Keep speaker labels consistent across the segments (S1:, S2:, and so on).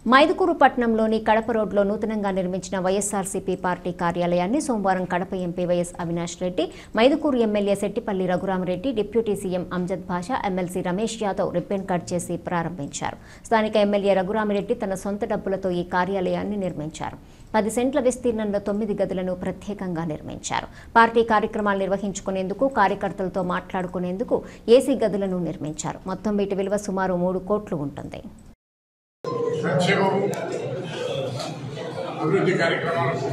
S1: మైదుకూరు పట్టణంలోని కడప రోడ్లో నూతనంగా నిర్మించిన వైఎస్ఆర్సీపీ పార్టీ కార్యాలయాన్ని సోమవారం Kadapa MP YS Avinash Reddy Mydukur MLA Settipalli Raghuramareddy deputy CM Amjad Basha MLC Ramesh Yadav ribbon cut చేసి ప్రారంభించారు స్థానిక ఎమ్మెల్యే రఘురామరెడ్డి తన సొంత డబ్బులతో ఈ కార్యాలయాన్ని నిర్మించారు పది సెంట్ల విస్తీర్ణంలో తొమ్మిది గదులను ప్రత్యేకంగా నిర్మించారు పార్టీ కార్యక్రమాలు నిర్వహించుకునేందుకు కార్యకర్తలతో మాట్లాడుకునేందుకు ఏసీ గదులను నిర్మించారు మొత్తం వీటి విలువ సుమారు మూడు కోట్లు ఉంటుంది
S2: సంక్షేమం అభివృద్ధి కార్యక్రమాలకు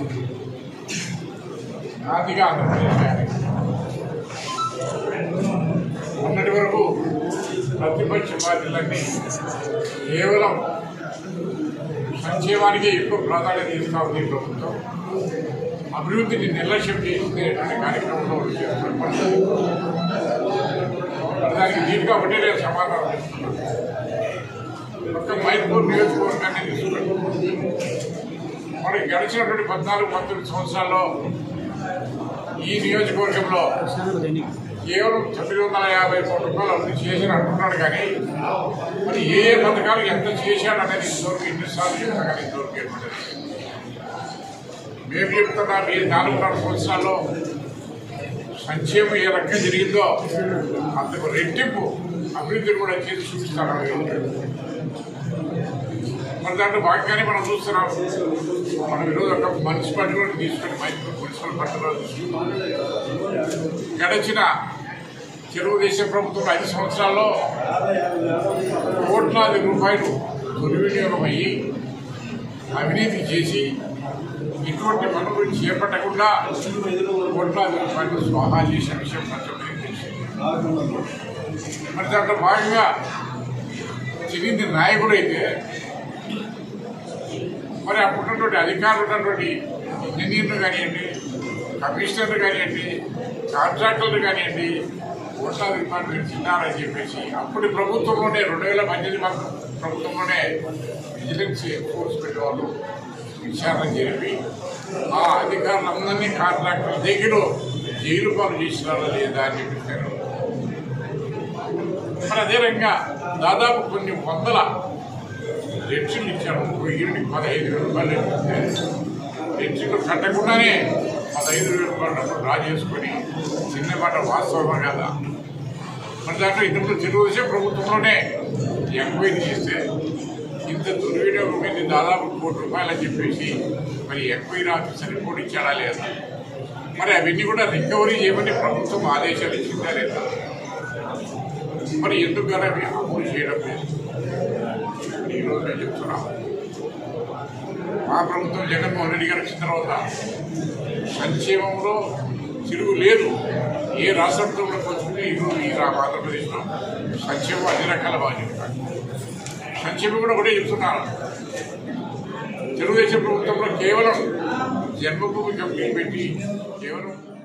S2: నాందిగా ఆంధ్రప్రదేశ్ తయారైంది మొన్నటి వరకు ప్రతిపక్ష పార్టీలన్నీ కేవలం సంక్షేమానికి ఎక్కువ ప్రాధాన్యత ఇస్తా ఉంది ఈ ప్రభుత్వం అభివృద్ధిని నిర్లక్ష్యం చేసేటువంటి కార్యక్రమంలో వాళ్ళు చేస్తున్నారు. మరి దానికి దీనిగా ఒకటే నేను సమాధానం చెప్తున్నాను ఒక్క మైపూర్ నియోజకవర్గాన్ని తీసుకుంటాం మనకి గడిచినటువంటి పద్నాలుగు పంతొమ్మిది సంవత్సరాల్లో ఈ నియోజకవర్గంలో కేవలం తొమ్మిది వందల యాభై కోట్ల రూపాయలు అభివృద్ధి చేసిన అంటున్నాడు కానీ మరి ఏ ఏ పథకాలు ఎంత చేశాడు అనేది ఇంతవరకు ఎన్నిసార్లు చెప్తా కానీ ఇంతవరకు ఏర్పడలేదు మేము చెప్తున్నాం ఈ నాలుగున్నర సంవత్సరాల్లో సంక్షేమం ఏ రకంగా జరిగిందో అంతకు రెట్టింపు అభివృద్ధిని కూడా చేసి చూపిస్తాను మరి దాంట్లో భాగంగానే మనం చూస్తున్నాం మనం ఈరోజు ఒక మున్సిపాలిటీ కూడా తీసుకొని మైసూరు మున్సిపల్ పట్టణంలో తీసుకున్నాం గడిచిన తెలుగుదేశం ప్రభుత్వం ఐదు సంవత్సరాల్లో కోట్లాది రూపాయలు దుర్వినియోగం అయ్యి అవినీతి చేసి ఇటువంటి పనులు చేపట్టకుండా కోట్లాది రూపాయలు స్వాహా చేసిన విషయం ప్రతి తెలిసింది మరి దాంట్లో భాగంగా తిరిగింది నాయకుడు అయితే మరి అప్పుడున్నటువంటి అధికారులు ఉన్నటువంటి ఇంజనీర్లు కానివ్వండి కమిషనర్లు కానివ్వండి కాంట్రాక్టర్లు కానివ్వండి కోట్లాది రూపాయలు మీరు తిన్నారని చెప్పేసి అప్పటి ప్రభుత్వంలోనే రెండు వేల పద్దెనిమిది మంది ప్రభుత్వంలోనే విజిలెన్స్ ఎన్ఫోర్స్మెంట్ వాళ్ళు విచారణ జరిపి ఆ అధికారులందరినీ కాంట్రాక్టర్ దగ్గర జైలు పాలు చేసినారా లేదా అని చెప్పారు మరి అదే రకంగా దాదాపు కొన్ని వందల రెంట్లు ఇచ్చారు వెయ్యికి పదహైదు వేల రూపాయలు రెంట్లు కట్టకుండానే పదహైదు వేల రూపాయలు డబ్బులు డ్రా చేసుకొని చిన్న మాట వాస్తవమా కదా మరి దాంట్లో ఇంతకు తెలుగుదేశం ప్రభుత్వంలోనే ఎంక్వైరీ చేస్తే ఇంత దుర్వినియోగం అయింది దాదాపు కోటి రూపాయలు అని చెప్పేసి మరి ఎంక్వైరీ ఆఫీసర్ రిపోర్ట్ ఇచ్చాడా లేదా మరి అవన్నీ కూడా రికవరీ చేయమని ప్రభుత్వం ఆదేశాలు ఇచ్చిందా లేదా మరి ఎందుకు అవి అమలు చేయడం లేదు ఈరోజు నేను చెప్తున్నాం మా ప్రభుత్వం జగన్మోహన్ రెడ్డి గారు వచ్చిన తర్వాత సంక్షేమంలో తిరుగు లేదు ఏ రాష్ట్రంతో కూడా పోల్చుకుంటే ఈరోజు ఈ రా- ఆంధ్రప్రదేశ్లో సంక్షేమం అన్ని రకాల బాధ్యత సంక్షేమం కూడా ఒకటే చెప్తున్నాను తెలుగుదేశం ప్రభుత్వంలో కేవలం జన్మభూమి కంపెనీ పెట్టి కేవలం